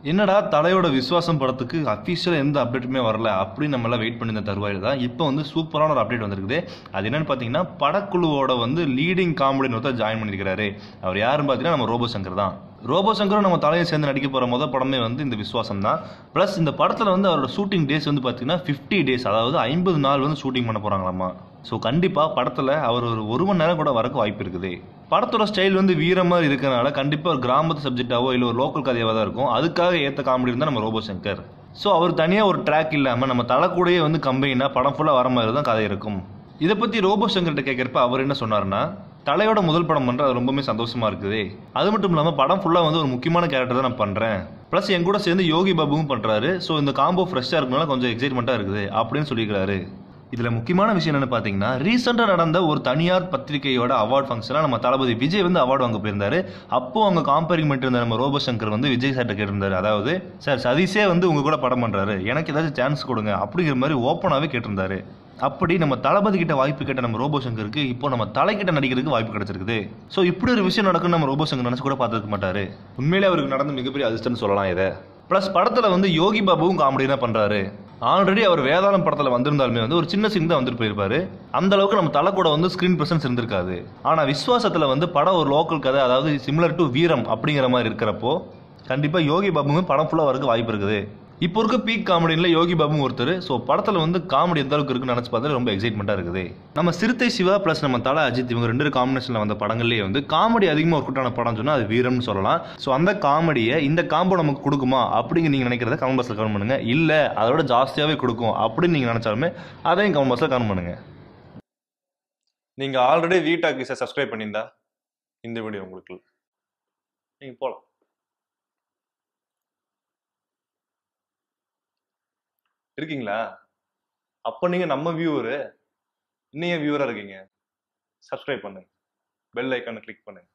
என்னடா தலையோட விஸ்வாசம் படத்துக்கு அஃபீஷியலாக எந்த அப்டேட்டுமே வரல அப்படின்னு நம்மளாம் வெயிட் பண்ணி இந்த தருவாயில் தான் இப்போ வந்து சூப்பரான ஒரு அப்டேட் வந்திருக்குது அது என்னன்னு பார்த்தீங்கன்னா படக்குழுவோட வந்து லீடிங் காமெடின்னு ஒருத்தர் ஜாயின் பண்ணியிருக்கிறாரு அவர் யாருன்னு பார்த்தீங்கன்னா நம்ம ரோபோ சங்கர் தான் ரோபோ சங்கரும் நம்ம தலையை சேர்ந்து நடிக்க போகிற முத படமே வந்து இந்த விஸ்வாசம் தான் ப்ளஸ் இந்த படத்தில் வந்து அவரோட ஷூட்டிங் டேஸ் வந்து பார்த்தீங்கன்னா ஃபிஃப்டி டேஸ் அதாவது ஐம்பது நாள் வந்து ஷூட்டிங் பண்ண போகிறாங்களாமா ஸோ கண்டிப்பாக படத்தில் அவர் ஒரு ஒரு மணி நேரம் கூட வரக்கு வாய்ப்பு இருக்குது படத்தோட ஸ்டைல் வந்து வீரமாக இருக்கறனால கண்டிப்பாக ஒரு கிராமத்து சப்ஜெக்டாவோ இல்லை ஒரு லோக்கல் கதையாக தான் இருக்கும் அதுக்காக ஏற்ற காமெடி இருந்தால் நம்ம ரோபோ சங்கர் ஸோ அவர் தனியாக ஒரு ட்ராக் இல்லாமல் நம்ம தலை கூடயே வந்து கம்பெனினா படம் ஃபுல்லாக வர மாதிரி தான் கதை இருக்கும் இதை பற்றி ரோபோ சங்கர்கிட்ட கேட்குறப்ப அவர் என்ன சொன்னார்னா தலையோட முதல் படம் பண்ணுறது அது ரொம்பவே சந்தோஷமா இருக்குது அது மட்டும் இல்லாமல் படம் ஃபுல்லாக வந்து ஒரு முக்கியமான கேரக்டர் தான் நான் பண்ணுறேன் ப்ளஸ் என் கூட சேர்ந்து யோகி பாபுவும் பண்ணுறாரு ஸோ இந்த காம்போ ஃப்ரெஷ்ஷாக இருக்கனால கொஞ்சம் எக்ஸைட்மெண்ட்டாக இருக்குது அப்படின்னு சொல்லியிருக்காரு இதில் முக்கியமான விஷயம் என்னென்னு பார்த்தீங்கன்னா ரீசெண்டாக நடந்த ஒரு தனியார் பத்திரிகையோட அவார்ட் ஃபங்க்ஷனில் நம்ம தளபதி விஜய் வந்து அவார்டு வாங்க போயிருந்தாரு அப்போ அவங்க காம்பேரிங் பண்ணிட்டு இருந்த நம்ம ரோபோ சங்கர் வந்து விஜய் சார்ட்ட கேட்டிருந்தாரு அதாவது சார் சதீஷே வந்து உங்க கூட படம் பண்ணுறாரு எனக்கு ஏதாச்சும் சான்ஸ் கொடுங்க அப்படிங்கிற மாதிரி ஓப்பனாகவே கேட்டிருந்தாரு அப்படி நம்ம தளபதி கிட்ட வாய்ப்பு கேட்ட நம்ம ரோபோ சங்கருக்கு இப்போ நம்ம தலைக்கிட்ட நடிக்கிறதுக்கு வாய்ப்பு கிடைச்சிருக்குது ஸோ இப்படி ஒரு விஷயம் நடக்கும் நம்ம ரோபோ சங்கர் நினச்சி கூட பார்த்துருக்க மாட்டாரு உண்மையிலே அவருக்கு நடந்த மிகப்பெரிய அதிர்ஷ்டம்னு சொல்லலாம் இதை ப்ளஸ் படத்தில் வந்து யோகி பாபுவும் காமெடி தான் பண்ணுறாரு ஆல்ரெடி அவர் வேதாளம் படத்தில் வந்திருந்தாலுமே வந்து ஒரு சின்ன சீன் தான் வந்துட்டு போயிருப்பாரு அந்த அளவுக்கு நம்ம தலை கூட வந்து ஸ்க்ரீன் பிரசன்ஸ் இருந்திருக்காது ஆனால் விஸ்வாசத்தில் வந்து படம் ஒரு லோக்கல் கதை அதாவது சிமிலர் டு வீரம் அப்படிங்கிற மாதிரி இருக்கிறப்போ கண்டிப்பாக யோகி பாபுமே படம் ஃபுல்லாக வரக்கு வாய்ப்பு இருக்குது இப்போ இருக்க பீக் காமெடியில் யோகி பாபும் ஒருத்தர் ஸோ படத்தில் வந்து காமெடி எந்த அளவுக்கு இருக்குன்னு நினச்சி பார்த்தா ரொம்ப எக்ஸைட்மெண்ட்டாக இருக்குது நம்ம சிறுத்தை சிவா ப்ளஸ் நம்ம தலை அஜித் இவங்க ரெண்டு காம்பினேஷனில் வந்த படங்கள்லேயே வந்து காமெடி அதிகமாக ஒர்க் ஆன படம் சொன்னால் அது வீரம்னு சொல்லலாம் ஸோ அந்த காமெடியை இந்த காம்போ நமக்கு கொடுக்குமா அப்படிங்க நீங்கள் நினைக்கிறத கமெண்ட் பாக்ஸில் கமெண்ட் பண்ணுங்க இல்லை அதோட ஜாஸ்தியாகவே கொடுக்கும் அப்படின்னு நீங்கள் நினச்சாலுமே அதையும் கமெண்ட் பாக்ஸில் கமெண்ட் பண்ணுங்க நீங்கள் ஆல்ரெடி வீட்டாக்கு சப்ஸ்கிரைப் பண்ணியிருந்தா இந்த வீடியோ உங்களுக்கு நீங்கள் போகலாம் இருக்கீங்களா அப்போ நீங்கள் நம்ம வியூவரு இன்னும் வியூவராக இருக்கீங்க சப்ஸ்கிரைப் பண்ணுங்க பெல் ஐக்கானை கிளிக் பண்ணுங்க